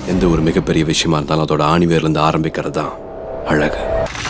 எந்த ஒரு மிகப்பெரிய விஷயமா இருந்தாலும் அதோட ஆணிவேர்ல இருந்து ஆரம்பிக்கிறது தான் அழகு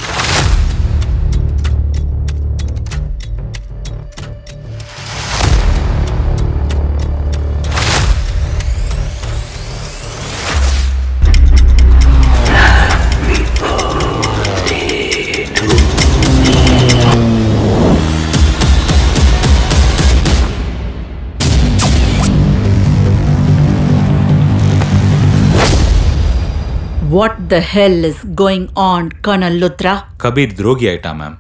what the hell is going on colonel Luthra Kabir துரோகி ஆயிட்டான் ma'am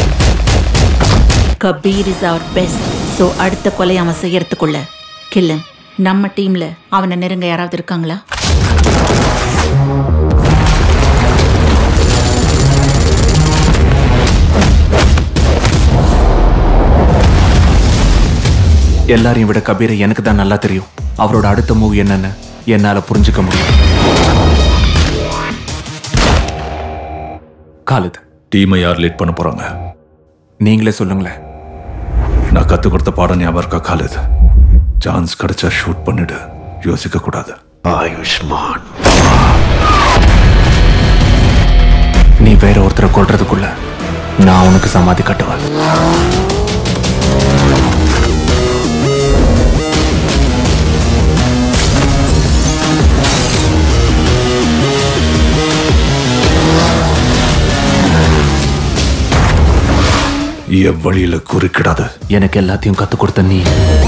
Kabir is our best so அடுத்த கொலை அவன் செய்யறதுக்குள்ள கில்லன் நம்ம டீம்ல அவனை நெருங்க யாராவது இருக்காங்களா எல்லாரையும் விட கபீரை எனக்கு தான் நல்லா தெரியும் அவரோட அடுத்த மூவ் என்னன்னு என்னால புரிஞ்சுக்க முடியும் காலித் டீமை யார் லீட் பண்ண போறாங்க நீங்களே சொல்லுங்களேன் நான் கத்து கொடுத்த பாடம் ஞாபகம் இருக்கா காலேது சான்ஸ் கிடைச்சா ஷூட் பண்ணிடு யோசிக்க கூடாது ஆயுஷ்மான் நீ வேற ஒருத்தரை கொல்றதுக்குள்ள நான் உனக்கு சமாதி கட்டுவேன் எவ்வழியில குறுக்கிடாத எனக்கு எல்லாத்தையும் கத்து கொடுத்த நீ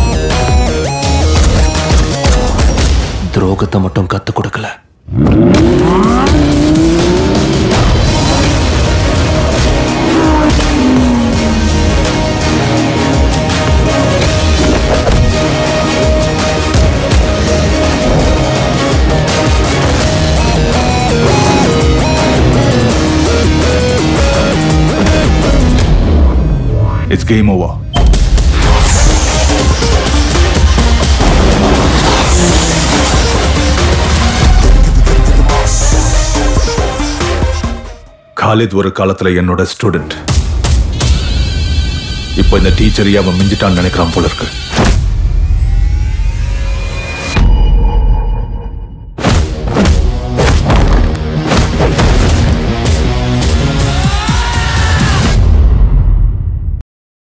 துரோகத்தை மட்டும் கத்து கொடுக்கல இட்ஸ் கேம் ஓவர் காலித் ஒரு காலத்துல என்னோட ஸ்டூடெண்ட் இப்போ இந்த டீச்சரையே அவன் மிஞ்சிட்டான்னு நினைக்கிறான் போல இருக்கு